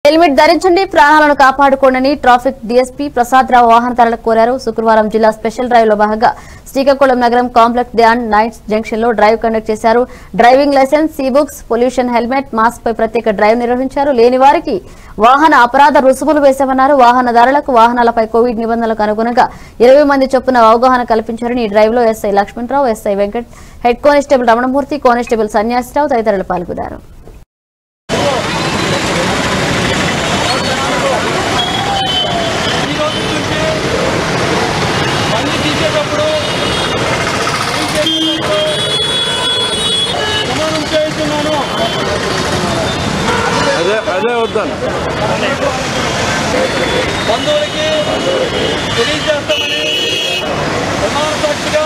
helmet ధరించండి ప్రాణాలను కాపాడుకోండి ట్రాఫిక్ డీఎస్పీ ప్రసాద్ రావు వాహనదారులకు కోరారు శుక్రవారం జిల్లా స్పెషల్ డ్రైవ్ లో భాగంగా శ్రీకాకుళం నగరం కాంప్లెక్స్ ధ్యాన్ నైట్స్ జంక్షన్ లో డ్రైవ్ కండక్ట్ చేశారు driving licence C books pollution helmet mask పై ప్రత్యేక డ్రైవ్ నిర్వహించారు లేని వారికి వాహన అపరాధ రుసుములు వేశామన్నారు వాహనదారులకు వాహనాలపై కోవిడ్ నిబంధనలకు అనుగుణంగా ఇరవై మంది చొప్పున అవగాహన కల్పించారని ఈ డ్రైవ్ లో SI Lakshmanarao SI Venkat head constable Ramanamurthy constable Sanyasirao తదితరులు పాల్గొన్నారు ఈ రోజు నుంచి బండి తీసేటప్పుడు తీసేటప్పుడు ప్రమాణం చేస్తున్నాను అదే అదే వద్దాను బంధువులకి తెలియజేస్తామని ప్రమాణ సాక్షిగా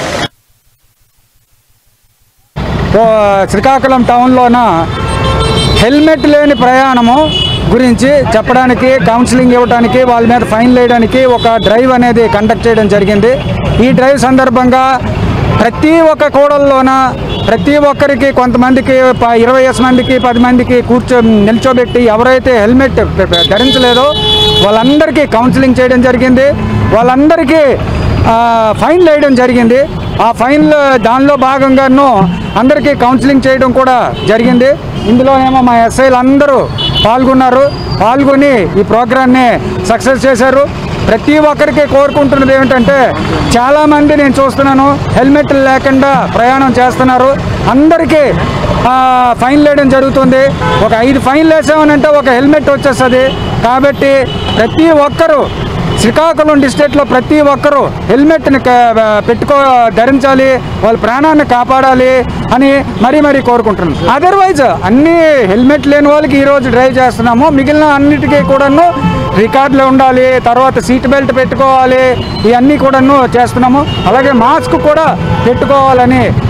ఓ- శ్రీకాకుళం టౌన్లోన హెల్మెట్ లేని ప్రయాణము గురించి చెప్పడానికి కౌన్సిలింగ్ ఇవ్వడానికి వాళ్ళ మీద ఫైన్ వేయడానికి ఒక డ్రైవ్ అనేది కండక్ట్ చేయడం జరిగింది ఈ డ్రైవ్ సందర్భంగా ప్రతి ఒక్క కూడల్లోన ప్రతి ఒక్కరికి కొంతమందికి ప- ఇరవై ఎస్ మందికి పది మందికి కూర్చో నిల్చోబెట్టి ఎవరైతే హెల్మెట్ పె- పె- ధరించలేదో వాళ్ళందరికీ కౌన్సిలింగ్ చేయడం జరిగింది వాళ్ళందరికీ ఆ, ఫైన్లు వేయడం జరిగింది ఆ ఫైన్లు దానిలో భాగంగాను అందరికీ కౌన్సిలింగ్ చేయడం కూడా జరిగింది ఇందులోనేమో మా ఎస్ఐలు అందరూ పాల్గొన్నారు పాల్గొని ఈ ప్రోగ్రాన్ని సక్సెస్ చేశారు ప్రతి ఒక్కరికి కోరుకుంటున్నది ఏమిటంటే చాలామంది నేను చూస్తున్నాను హెల్మెట్ లేకుండా ప్రయాణం చేస్తున్నారు అందరికీ ఆ, ఫైన్ వేయడం జరుగుతుంది ఒక ఐదు ఫైన్లు వేసామనంటే ఒక హెల్మెట్ వచ్చేస్తుంది కాబట్టి ప్రతి ఒక్కరూ శ్రీకాకుళం డిస్ట్రిక్ట్లో ప్రతి ఒక్కరూ హెల్మెట్ని క- పెట్టుకో ధరించాలి వాళ్ళ ప్రాణాన్ని కాపాడాలి అని మరీ మరీ కోరుకుంటున్నాను అదర్వైజ్ అన్ని హెల్మెట్ లేని వాళ్ళకి ఈరోజు డ్రైవ్ చేస్తున్నాము మిగిలిన అన్నిటికీ కూడాను రికార్డులు ఉండాలి తర్వాత సీట్ బెల్ట్ పెట్టుకోవాలి ఇవన్నీ కూడాను చేస్తున్నాము అలాగే మాస్క్ కూడా పెట్టుకోవాలని